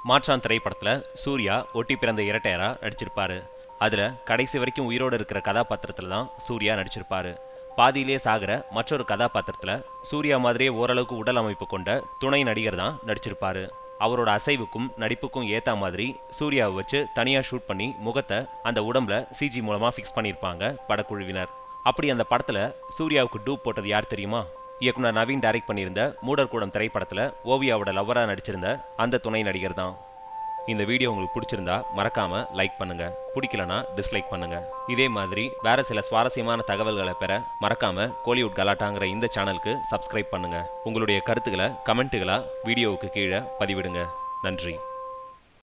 மாற்றான் திரைப்படத்துல சூர்யா ஒட்டி பிறந்த இரட்டையரா நடிச்சிருப்பாரு அதுல கடைசி வரைக்கும் உயிரோடு இருக்கிற கதாபாத்திரத்துல தான் சூர்யா நடிச்சிருப்பாரு பாதியிலேயே சாகிற மற்றொரு கதாபாத்திரத்துல சூர்யா மாதிரியே ஓரளவுக்கு உடல் அமைப்பு கொண்ட துணை நடிகர் தான் நடிச்சிருப்பாரு அவரோட அசைவுக்கும் நடிப்புக்கும் ஏத்த மாதிரி சூர்யாவை வச்சு தனியா ஷூட் பண்ணி முகத்தை அந்த உடம்புல சிஜி மூலமா ஃபிக்ஸ் பண்ணியிருப்பாங்க படக்குழுவினர் அப்படி அந்த படத்துல சூர்யாவுக்கு டூப் போட்டது யார் தெரியுமா இயக்குனர் நவீன் டைரக்ட் பண்ணியிருந்த மூடர்கூடம் திரைப்படத்துல ஓவியாவோட லவ்வரா நடிச்சிருந்த அந்த துணை நடிகர் தான் இந்த வீடியோ உங்களுக்கு பிடிச்சிருந்தா மறக்காம லைக் பண்ணுங்க பிடிக்கலனா டிஸ்லைக் பண்ணுங்க இதே மாதிரி வேற சில சுவாரஸ்யமான தகவல்களை பெற மறக்காம கோலிவுட் கலாட்டாங்கிற இந்த சேனலுக்கு சப்ஸ்கிரைப் பண்ணுங்க உங்களுடைய கருத்துக்களை கமெண்ட்டுகளா வீடியோவுக்கு கீழே பதிவிடுங்க நன்றி